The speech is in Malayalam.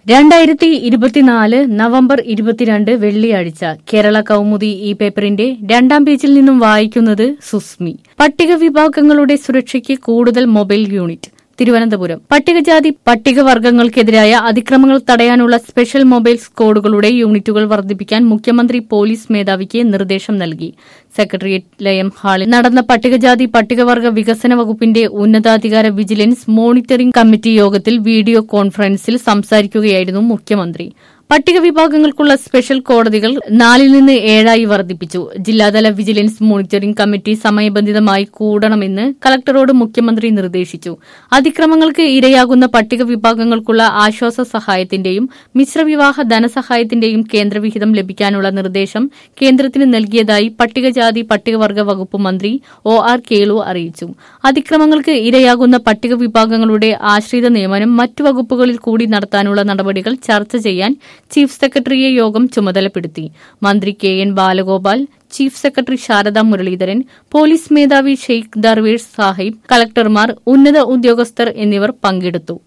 രണ്ടായിരത്തി ഇരുപത്തിനാല് നവംബർ ഇരുപത്തിരണ്ട് വെള്ളിയാഴ്ച കേരള കൗമുദി ഈ പേപ്പറിന്റെ രണ്ടാം പേജിൽ നിന്നും വായിക്കുന്നത് സുസ്മി പട്ടിക വിഭാഗങ്ങളുടെ സുരക്ഷയ്ക്ക് കൂടുതൽ മൊബൈൽ യൂണിറ്റ് തിരുവനന്തപുരം പട്ടികജാതി പട്ടികവർഗങ്ങൾക്കെതിരായ അതിക്രമങ്ങൾ തടയാനുള്ള സ്പെഷ്യൽ മൊബൈൽ സ്ക്വാഡുകളുടെ യൂണിറ്റുകൾ വർദ്ധിപ്പിക്കാൻ മുഖ്യമന്ത്രി പോലീസ് മേധാവിക്ക് നിർദ്ദേശം നൽകി സെക്രട്ടേറിയറ്റ് ലയം ഹാളിൽ നടന്ന പട്ടികജാതി പട്ടികവർഗ വികസന വകുപ്പിന്റെ ഉന്നതാധികാര വിജിലൻസ് മോണിറ്ററിംഗ് കമ്മിറ്റി യോഗത്തിൽ വീഡിയോ കോൺഫറൻസിൽ സംസാരിക്കുകയായിരുന്നു മുഖ്യമന്ത്രി പട്ടിക വിഭാഗങ്ങൾക്കുള്ള സ്പെഷ്യൽ കോടതികൾ നാലിൽ നിന്ന് ഏഴായി വർദ്ധിപ്പിച്ചു ജില്ലാതല വിജിലൻസ് മോണിറ്ററിംഗ് കമ്മിറ്റി സമയബന്ധിതമായി കൂടണമെന്ന് കളക്ടറോട് മുഖ്യമന്ത്രി നിർദ്ദേശിച്ചു അതിക്രമങ്ങൾക്ക് ഇരയാകുന്ന പട്ടിക വിഭാഗങ്ങൾക്കുള്ള ആശ്വാസ സഹായത്തിന്റെയും മിശ്രവിവാഹ ധനസഹായത്തിന്റെയും കേന്ദ്രവിഹിതം ലഭിക്കാനുള്ള നിർദ്ദേശം കേന്ദ്രത്തിന് നൽകിയതായി പട്ടികജാതി പട്ടികവർഗ വകുപ്പ് മന്ത്രി ഒ ആർ കേളു അറിയിച്ചു അതിക്രമങ്ങൾക്ക് ഇരയാകുന്ന പട്ടിക വിഭാഗങ്ങളുടെ ആശ്രിത നിയമനം മറ്റു വകുപ്പുകളിൽ കൂടി നടത്താനുള്ള നടപടികൾ ചർച്ച ചെയ്യാൻ ചീഫ് സെക്രട്ടറിയെ യോഗം ചുമതലപ്പെടുത്തി മന്ത്രി K N Balagopal chief secretary Sarada Muraleedharan police മേധാവി ഷെയ്ഖ് ദർവേഷ് സാഹിബ് കളക്ടർമാർ ഉന്നത ഉദ്യോഗസ്ഥർ എന്നിവർ പങ്കെടുത്തു